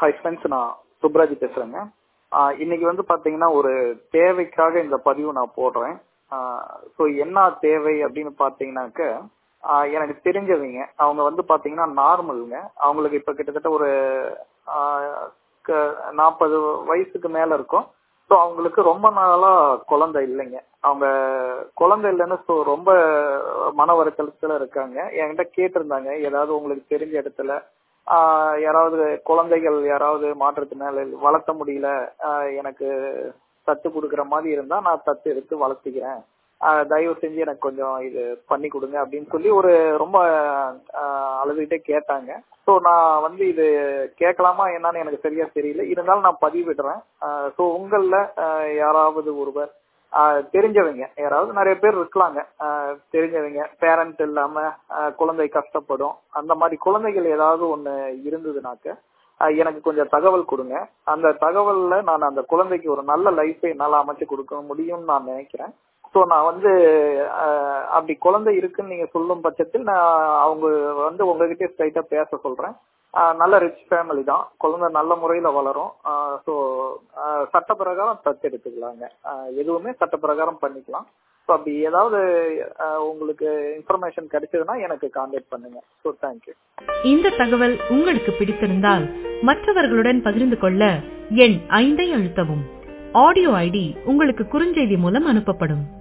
hi friends நான் சுப்ராஜ் பேசுறேங்க ஆஹ் இன்னைக்கு வந்து பாத்தீங்கன்னா ஒரு தேவைக்காக இந்த பதிவு நான் போடுறேன் ஸோ என்ன தேவை அப்படின்னு பாத்தீங்கன்னாக்க ஆஹ் எனக்கு தெரிஞ்சவங்க அவங்க வந்து பாத்தீங்கன்னா நார்மலுங்க அவங்களுக்கு இப்ப கிட்டத்தட்ட ஒரு நாற்பது வயசுக்கு மேல இருக்கும் ஸோ அவங்களுக்கு ரொம்ப நாளா குழந்தை இல்லைங்க அவங்க குழந்தை இல்லைன்னு ஸோ ரொம்ப மன வருத்தத்துல இருக்காங்க என்கிட்ட கேட்டிருந்தாங்க ஏதாவது உங்களுக்கு தெரிஞ்ச இடத்துல ஆஹ் யாராவது குழந்தைகள் யாராவது மாற்றத்தினால வளர்த்த முடியல ஆஹ் எனக்கு தத்து கொடுக்குற மாதிரி இருந்தா நான் தத்து எடுத்து வளர்த்திக்கிறேன் ஆஹ் தயவு செஞ்சு எனக்கு கொஞ்சம் இது பண்ணி கொடுங்க அப்படின்னு சொல்லி ஒரு ரொம்ப ஆஹ் அழுதுகிட்டே கேட்டாங்க ஸோ நான் வந்து இது கேட்கலாமா என்னன்னு எனக்கு சரியா தெரியல இருந்தாலும் நான் பதிவிடுறேன் ஸோ உங்களில் யாராவது ஒருவர் தெரிஞ்சவங்க யாராவது நிறைய பேர் இருக்கலாங்க தெரிஞ்சவங்க பேரண்ட் இல்லாம குழந்தை கஷ்டப்படும் அந்த மாதிரி குழந்தைகள் ஏதாவது ஒண்ணு இருந்ததுனாக்க எனக்கு கொஞ்சம் தகவல் கொடுங்க அந்த தகவல்ல நான் அந்த குழந்தைக்கு ஒரு நல்ல லைஃபை என்னால் அமைச்சு கொடுக்க முடியும்னு நான் நினைக்கிறேன் ஸோ நான் வந்து அப்படி குழந்தை இருக்குன்னு நீங்க சொல்லும் பட்சத்தில் நான் அவங்க வந்து உங்ககிட்ட ஸ்ட்ரைட்டா பேச சொல்றேன் நல்ல ரிச் ஃபேமிலி தான் குழந்தை நல்ல முறையில வளரும் ஸோ சட்ட பிரகாரம் தத்து எடுத்துக்கலாங்க எதுவுமே சட்ட பிரகாரம் பண்ணிக்கலாம் ஸோ அப்படி ஏதாவது உங்களுக்கு இன்ஃபர்மேஷன் கிடைச்சதுன்னா எனக்கு கான்டாக்ட் பண்ணுங்க ஸோ தேங்க்யூ இந்த தகவல் உங்களுக்கு பிடித்திருந்தால் மற்றவர்களுடன் பகிர்ந்து கொள்ள எண் ஐந்தை அழுத்தவும் ஆடியோ ஐடி உங்களுக்கு குறுஞ்செய்தி மூலம் அனுப்பப்படும்